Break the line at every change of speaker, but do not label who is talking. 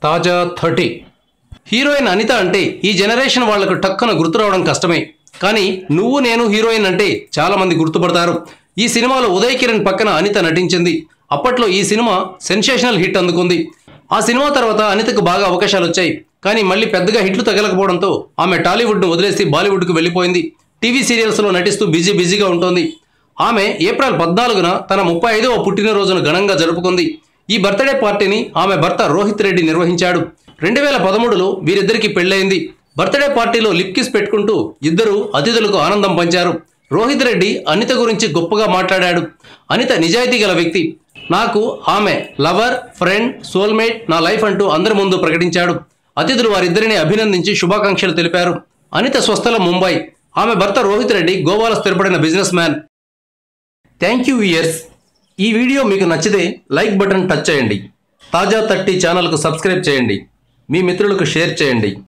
తాజా thirty heroine Anitha అంటే ఈ జనరేషన్ వాళ్లకు టక్కున గుర్తు రావడం కష్టమే కానీ నువ్వు నేను హీరోయిన్ అంటే చాలా మంది గుర్తుపడతారు ఈ సినిమాలో ఉదయ్ కిరణ్ పక్కన అనిత నటించింది అప్పట్లో ఈ సినిమా సెన్సేషనల్ హిట్ అందుకుంది ఆ సినిమా తర్వాత అనితకు బాగా అవకాశాలు వచ్చాయి కానీ మళ్ళీ పెద్దగా హిట్లు తగలకపోవడంతో ఆమె టాలీవుడ్ను వదిలేసి బాలీవుడ్కు వెళ్ళిపోయింది టీవీ సీరియల్స్లో నటిస్తూ బిజీ బిజీగా ఉంటుంది ఆమె ఏప్రిల్ పద్నాలుగున తన ముప్పై ఐదవ పుట్టినరోజును ఘనంగా జరుపుకుంది ఈ బర్త్డే పార్టీని ఆమె భర్త రోహిత్ రెడ్డి నిర్వహించాడు రెండు వేల పదమూడులో వీరిద్దరికి పెళ్ళయింది బర్త్డే పార్టీలో లిప్ కిస్ పెట్టుకుంటూ ఇద్దరు అతిథులకు ఆనందం పంచారు రోహిత్ రెడ్డి అనిత గురించి గొప్పగా మాట్లాడాడు అనిత నిజాయితీ గల వ్యక్తి నాకు ఆమె లవర్ ఫ్రెండ్ సోల్మేట్ నా లైఫ్ అంటూ అందరి ముందు ప్రకటించాడు అతిథులు వారిద్దరిని అభినందించి శుభాకాంక్షలు తెలిపారు అనిత స్వస్థలం ముంబై ఆమె భర్త రోహిత్ రెడ్డి గోవాలో స్థిరపడిన business man thank you years ఈ వీడియో మీకు నచ్చితే లైక్ బటన్ టచ్ చేయండి తాజా థర్టీ ఛానల్కు సబ్స్క్రైబ్ చేయండి మీ మిత్రులకు షేర్ చేయండి